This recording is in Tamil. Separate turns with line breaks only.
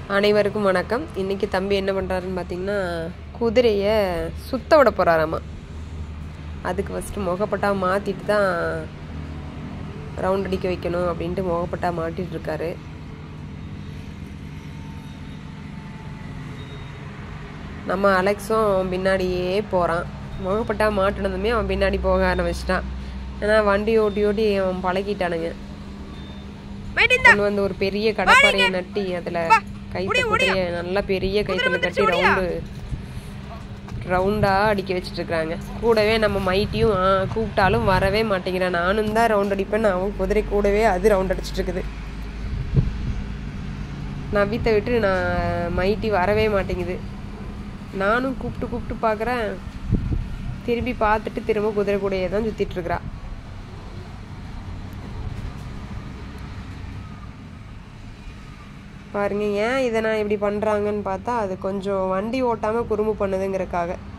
அனைவருக்கும் வணக்கம் இன்றைக்கி தம்பி என்ன பண்ணுறாருன்னு பார்த்தீங்கன்னா குதிரையை சுத்த விட போகிறாராமா அதுக்கு ஃபஸ்ட்டு முகப்பட்டா மாற்றிட்டு தான் ரவுண்ட் அடிக்க வைக்கணும் அப்படின்ட்டு முகப்பட்டா மாட்டிட்டு இருக்காரு நம்ம அலெக்ஸும் அவன் பின்னாடியே போகிறான் முகப்பட்டா மாட்டினதுமே அவன் பின்னாடி போக ஆரம்பிச்சிட்டான் ஏன்னா வண்டி ஓட்டி ஓட்டி அவன் பழகிட்டானுங்க கொண்டு வந்து ஒரு பெரிய கடப்பாறையை நட்டி அதில் கைத்த குதிரையை நல்லா பெரிய கைத்தில் கட்டி ரவுண்டு ரவுண்டாக அடிக்க வச்சுட்டு இருக்கிறாங்க கூடவே நம்ம மைட்டியும் ஆ, கூப்பிட்டாலும் வரவே மாட்டேங்கிறான் நானும் தான் ரவுண்ட் அடிப்பேன் அவன் குதிரை கூடவே அது ரவுண்ட் அடிச்சிட்டு இருக்குது நவித்தை விட்டு நான் மைட்டி வரவே மாட்டேங்குது நானும் கூப்பிட்டு கூப்பிட்டு பார்க்குறேன் திரும்பி பார்த்துட்டு திரும்ப குதிரை கூடயே தான் சுற்றிட்டு இருக்கிறா பாருங்க ஏன் இதை நான் இப்படி பண்ணுறாங்கன்னு பார்த்தா அது கொஞ்சம் வண்டி ஓட்டாமல் குறும்பு பண்ணுதுங்கிறக்காக